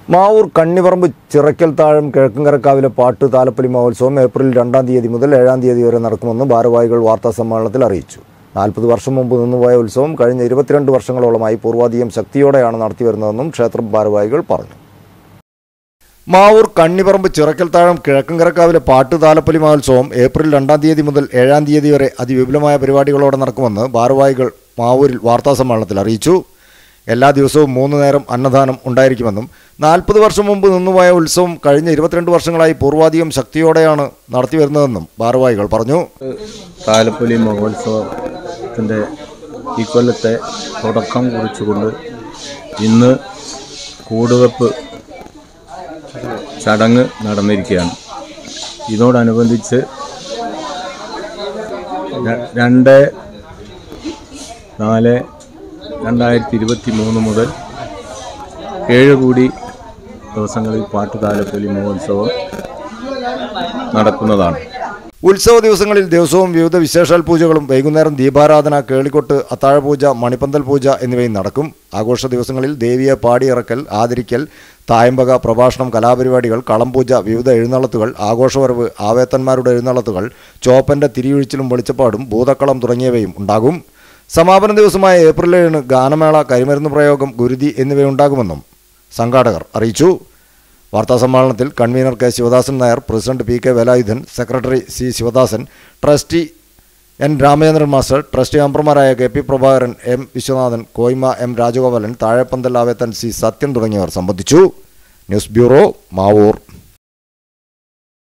മാവൂർ കണ്ണിപറമ്പ് ചിറക്കൽ താഴം കിഴക്കങ്കരക്കാവിലെ പാട്ട് താലപ്പൊലി മഹോത്സവം ഏപ്രിൽ രണ്ടാം തീയതി മുതൽ ഏഴാം തീയതി വരെ നടക്കുമെന്ന് ഭാരവാഹികൾ വാർത്താ സമ്മേളനത്തിൽ അറിയിച്ചു നാൽപ്പത് വർഷം മുമ്പ് നിന്നുപോയ ഉത്സവം കഴിഞ്ഞ ഇരുപത്തിരണ്ട് വർഷങ്ങളോളമായി പൂർവാധികം ശക്തിയോടെയാണ് നടത്തിവരുന്നതെന്നും ക്ഷേത്രം ഭാരവാഹികൾ പറഞ്ഞു മാവൂർ കണ്ണിപറമ്പ് ചിറക്കൽ താഴം കിഴക്കങ്കരക്കാവിലെ പാട്ട് താലപ്പൊലി മഹോത്സവം ഏപ്രിൽ രണ്ടാം തീയതി മുതൽ ഏഴാം തീയതി വരെ അതിവിപുലമായ പരിപാടികളോടെ നടക്കുമെന്ന് ഭാരവാഹികൾ മാവൂരിൽ വാർത്താ സമ്മേളനത്തിൽ അറിയിച്ചു എല്ലാ ദിവസവും മൂന്ന് നേരം അന്നദാനം ഉണ്ടായിരിക്കുമെന്നും നാൽപ്പത് വർഷം മുമ്പ് നിന്നുപോയ ഉത്സവം കഴിഞ്ഞ ഇരുപത്തിരണ്ട് വർഷങ്ങളായി പൂർവാധികം ശക്തിയോടെയാണ് നടത്തിവരുന്നതെന്നും ഭാരവാഹികൾ പറഞ്ഞു താലപ്പൊലി മഹോത്സവത്തിൻ്റെ ഇക്കൊല്ലത്തെ തുടക്കം കുറിച്ചുകൊണ്ട് ഇന്ന് കൂടുവെപ്പ് ചടങ്ങ് നടന്നിരിക്കുകയാണ് ഇതിനോടനുബന്ധിച്ച് ര- രണ്ട് നാല് രണ്ടായിരത്തി ഇരുപത്തി മൂന്ന് മുതൽ ഏഴ് കൂടി ദിവസങ്ങളിൽ പാട്ട് താലപ്പൊലി മഹോത്സവം നടക്കുന്നതാണ് ഉത്സവ ദിവസങ്ങളിൽ ദിവസവും വിവിധ വിശേഷാൽ പൂജകളും വൈകുന്നേരം ദീപാരാധന കേളിക്കൊട്ട് അത്താഴപൂജ മണിപ്പന്തൽ പൂജ എന്നിവയും നടക്കും ആഘോഷ ദിവസങ്ങളിൽ ദേവിയെ പാടിയിറക്കൽ ആദരിക്കൽ തായമ്പക പ്രഭാഷണം കലാപരിപാടികൾ കളംപൂജ വിവിധ എഴുന്നള്ളത്തുകൾ ആഘോഷവരവ് ആവേത്തന്മാരുടെ എഴുന്നള്ളത്തുകൾ ചോപ്പന്റെ തിരിയൊഴിച്ചിലും വെളിച്ചപ്പാടും ഭൂതക്കളം തുടങ്ങിയവയും ഉണ്ടാകും സമാപന ദിവസമായ ഏപ്രിൽ ഏഴിന് ഗാനമേള കരിമരുന്ന് പ്രയോഗം ഗുരുതി എന്നിവയുണ്ടാകുമെന്നും സംഘാടകർ അറിയിച്ചു വാർത്താസമ്മേളനത്തിൽ convener K Sivadasan Nair president P K Velayudhan secretary C Sivadasan trustee N Ramachandran master trustee മെമ്പർമാരായ K P Prabhakaran M Viswanathan Koyma M Rajagopalan Thazhepanthal Avethan C Sathyan തുടങ്ങിയവർ സംബന്ധിച്ചു ന്യൂസ് ബ്യൂറോ മാവൂർ